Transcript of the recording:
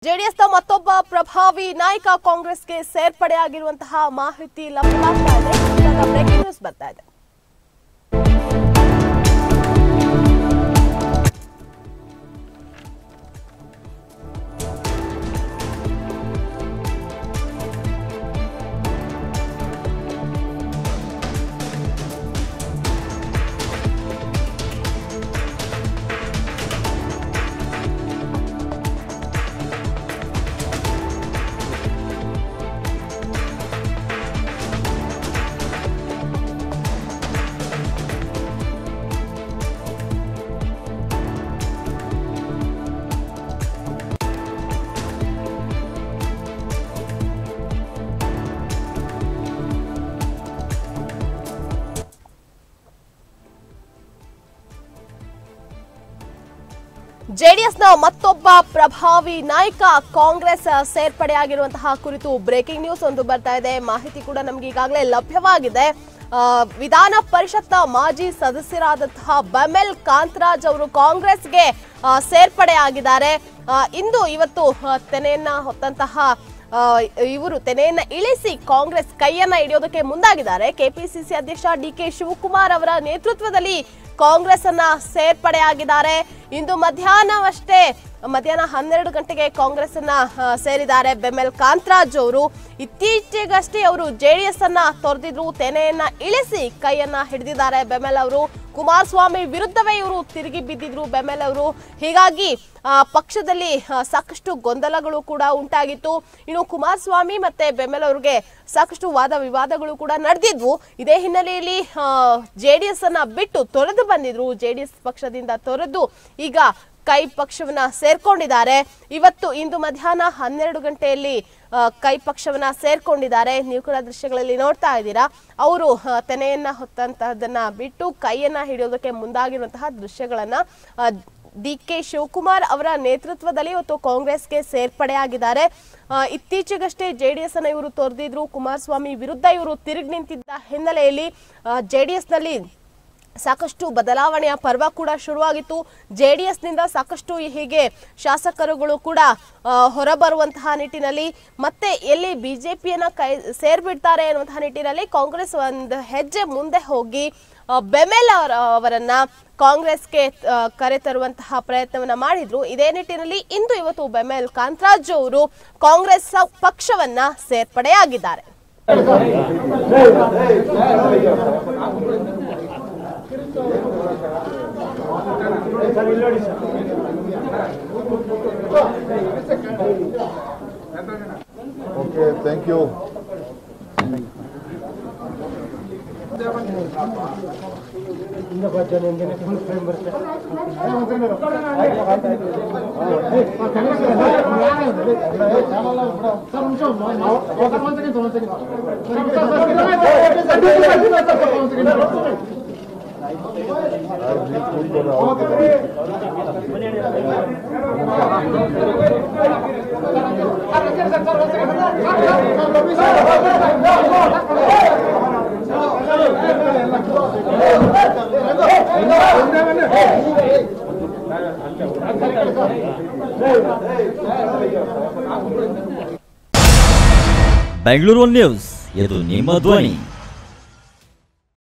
ಜೆಡಿಎಸ್ನ ಮತ್ತೊಬ್ಬ ಪ್ರಭಾವಿ ನಾಯಕ ಕಾಂಗ್ರೆಸ್ಗೆ ಸೇರ್ಪಡೆಯಾಗಿರುವಂತಹ ಮಾಹಿತಿ ಲಭ್ಯವಾಗ್ತಾ ಇದೆ ಇವಾಗ ಬ್ರೇಕಿಂಗ್ ನ್ಯೂಸ್ ಬರ್ತಾ ಇದೆ ಜೆಡಿಎಸ್ನ ಮತ್ತೊಬ್ಬ ಪ್ರಭಾವಿ ನಾಯಕ ಕಾಂಗ್ರೆಸ್ ಸೇರ್ಪಡೆಯಾಗಿರುವಂತಹ ಕುರಿತು ಬ್ರೇಕಿಂಗ್ ನ್ಯೂಸ್ ಒಂದು ಬರ್ತಾ ಇದೆ ಮಾಹಿತಿ ಕೂಡ ನಮ್ಗೆ ಈಗಾಗಲೇ ಲಭ್ಯವಾಗಿದೆ ಆ, ವಿಧಾನ ಪರಿಷತ್ನ ಮಾಜಿ ಸದಸ್ಯರಾದಂತಹ ಬಮೆಲ್ ಕಾಂತರಾಜ್ ಅವರು ಕಾಂಗ್ರೆಸ್ಗೆ ಆ, ಸೇರ್ಪಡೆಯಾಗಿದ್ದಾರೆ ಆ, ಇಂದು ಇವತ್ತು ಆ, ತೆನೆಯನ್ನ ಹೊತ್ತಂತಹ ಆ, ಇವರು ತೆನೆಯನ್ನ ಇಳಿಸಿ ಕಾಂಗ್ರೆಸ್ ಕೈಯನ್ನ ಹಿಡಿಯೋದಕ್ಕೆ ಮುಂದಾಗಿದ್ದಾರೆ ಕೆಪಿಸಿಸಿ ಅಧ್ಯಕ್ಷ ಡಿ ಕೆ ಶಿವಕುಮಾರ್ ಅವರ ನೇತೃತ್ವದಲ್ಲಿ ಕಾಂಗ್ರೆಸ್ ಅನ್ನ ಸೇರ್ಪಡೆಯಾಗಿದ್ದಾರೆ ಇಂದು ಮಧ್ಯಾಹ್ನವಷ್ಟೇ ಮಧ್ಯಾಹ್ನ ಹನ್ನೆರಡು ಗಂಟೆಗೆ ಕಾಂಗ್ರೆಸ್ ಅನ್ನ ಆ, ಸೇರಿದ್ದಾರೆ ಬೆಮೆಲ್ ಕಾಂತರಾಜ್ ಅವರು ಇತ್ತೀಚೆಗಷ್ಟೇ ಅವರು ಜೆಡಿಎಸ್ ಅನ್ನ ತೊರೆದಿದ್ರು ತೆನೆಯನ್ನ ಇಳಿಸಿ ಕೈಯನ್ನ ಹಿಡಿದಿದ್ದಾರೆ ಬೆಮೆಲ್ ಅವರು ಕುಮಾರಸ್ವಾಮಿ ವಿರುದ್ಧವೇ ಇವರು ತಿರುಗಿ ಬಿದ್ದಿದ್ರು ಬೆಮೆಲ್ ಅವರು ಹೀಗಾಗಿ ಆ, ಪಕ್ಷದಲ್ಲಿ ಆ, ಸಾಕಷ್ಟು ಗೊಂದಲಗಳು ಕೂಡ ಉಂಟಾಗಿತ್ತು ಇನ್ನು ಕುಮಾರಸ್ವಾಮಿ ಮತ್ತೆ ಬೆಮೆಲ್ ಅವ್ರಿಗೆ ಸಾಕಷ್ಟು ವಾದ ವಿವಾದಗಳು ಕೂಡ ನಡೆದಿದ್ವು ಇದೇ ಹಿನ್ನೆಲೆಯಲ್ಲಿ ಜೆಡಿಎಸ್ ಅನ್ನ ಬಿಟ್ಟು ತೊರೆದು ಬಂದಿದ್ರು ಜೆಡಿಎಸ್ ಪಕ್ಷದಿಂದ ತೊರೆದು ಈಗ ಕೈ ಪಕ್ಷವನ್ನ ಸೇರ್ಕೊಂಡಿದ್ದಾರೆ ಇವತ್ತು ಇಂದು ಮಧ್ಯಾಹ್ನ ಹನ್ನೆರಡು ಗಂಟೆಯಲ್ಲಿ ಆ, ಕೈ ಪಕ್ಷವನ್ನ ಸೇರ್ಕೊಂಡಿದ್ದಾರೆ ನೀವು ಕೂಡ ದೃಶ್ಯಗಳಲ್ಲಿ ನೋಡ್ತಾ ಇದ್ದೀರಾ ಅವರು ಆ, ತೆನೆಯನ್ನ ಹೊತ್ತಂತಹದನ್ನ ಬಿಟ್ಟು ಕೈಯನ್ನ ಹಿಡಿಯೋದಕ್ಕೆ ಮುಂದಾಗಿರುವಂತಹ ದೃಶ್ಯಗಳನ್ನ ಡಿ ಕೆ ಶಿವಕುಮಾರ್ ಅವರ ನೇತೃತ್ವದಲ್ಲಿ ಇವತ್ತು ಕಾಂಗ್ರೆಸ್ಗೆ ಸೇರ್ಪಡೆಯಾಗಿದ್ದಾರೆ ಆ, ಇತ್ತೀಚೆಗಷ್ಟೇ ಜೆಡಿಎಸ್ ಅನ್ನ ಇವರು ತೊರೆದಿದ್ರು ಕುಮಾರಸ್ವಾಮಿ ವಿರುದ್ಧ ಇವರು ತಿರುಗಿ ನಿಂತಿದ್ದ ಹಿನ್ನೆಲೆಯಲ್ಲಿ ಜೆಡಿಎಸ್ ನಲ್ಲಿ ಸಾಕಷ್ಟು ಬದಲಾವಣೆಯ ಪರ್ವ ಕೂಡ ಶುರುವಾಗಿತ್ತು ಜೆಡಿಎಸ್ ನಿಂದ ಸಾಕಷ್ಟು ಹೀಗೆ ಶಾಸಕರುಗಳು ಕೂಡ ಆ, ಹೊರಬರುವಂತಹ ನಿಟ್ಟಿನಲ್ಲಿ ಮತ್ತೆ ಎಲ್ಲಿ ಬಿಜೆಪಿಯನ್ನ ಕೈ ಸೇರ್ಬಿಡ್ತಾರೆ ಅನ್ನುವಂತಹ ನಿಟ್ಟಿನಲ್ಲಿ ಕಾಂಗ್ರೆಸ್ ಒಂದು ಹೆಜ್ಜೆ ಮುಂದೆ ಹೋಗಿ ಆ, ಬೆಮೆಲ್ ಅವರ ಅವರನ್ನ ಕಾಂಗ್ರೆಸ್ಗೆ ಆ, ಕರೆತರುವಂತಹ ಪ್ರಯತ್ನವನ್ನ ಮಾಡಿದ್ರು ಇದೇ ನಿಟ್ಟಿನಲ್ಲಿ ಇಂದು ಇವತ್ತು ಬೆಮೆಲ್ ಕಾಂತರಾಜ್ ಅವರು ಕಾಂಗ್ರೆಸ್ ಪಕ್ಷವನ್ನ ಸೇರ್ಪಡೆಯಾಗಿದ್ದಾರೆ Okay, thank you. Bengaluru news ಇದು ನಿಮ್ಮ ಧ್ವನಿ